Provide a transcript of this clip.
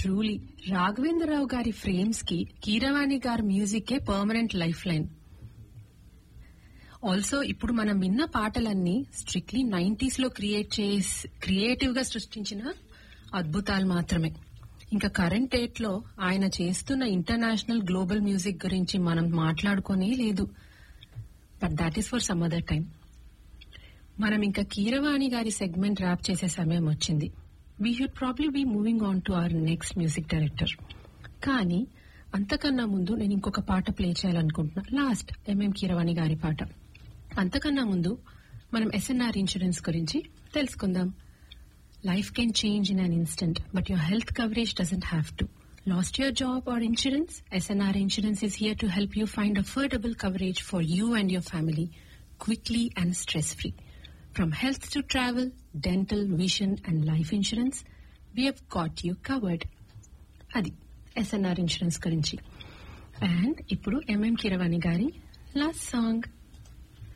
Truly Raghavendra Rao గారి frames కి కీరవాణి గారి music a permanent lifeline also ఇప్పుడు మనం విన్న పాటలన్నీ స్ట్రిక్ట్లీ నైన్టీస్ లో క్రియేట్ చేసి క్రియేటివ్ గా సృష్టించిన అద్భుతాలు మాత్రమే ఇంకా కరెంట్ డేట్ లో ఆయన చేస్తున్న ఇంటర్నేషనల్ గ్లోబల్ మ్యూజిక్ గురించి మనం మాట్లాడుకోనే లేదు but that is for some other time మనం ఇంకా కీరవాణి గారి సెగ్మెంట్ ర్యాప్ చేసే సమయం వచ్చింది we should probably be moving on to our next music director కానీ అంతకన్నా ముందు నేను ఇంకొక పాట ప్లే చేయాలనుకుంటున్నా లాస్ట్ ఎంఎం కీరవాణి గారి పాట అంతకన్నా ముందు మనం ఎస్ఎన్ఆర్ ఇన్సూరెన్స్ గురించి తెలుసుకుందాం life can change in an instant but your health coverage doesn't have to Lost your job or insurance? SNR Insurance is here to help you find affordable coverage for you and your family quickly and stress-free. From health to travel, dental, vision and life insurance, we have got you covered. అది SNR insurance గురించి and ఇప్పుడు MM Keeravani గారి last song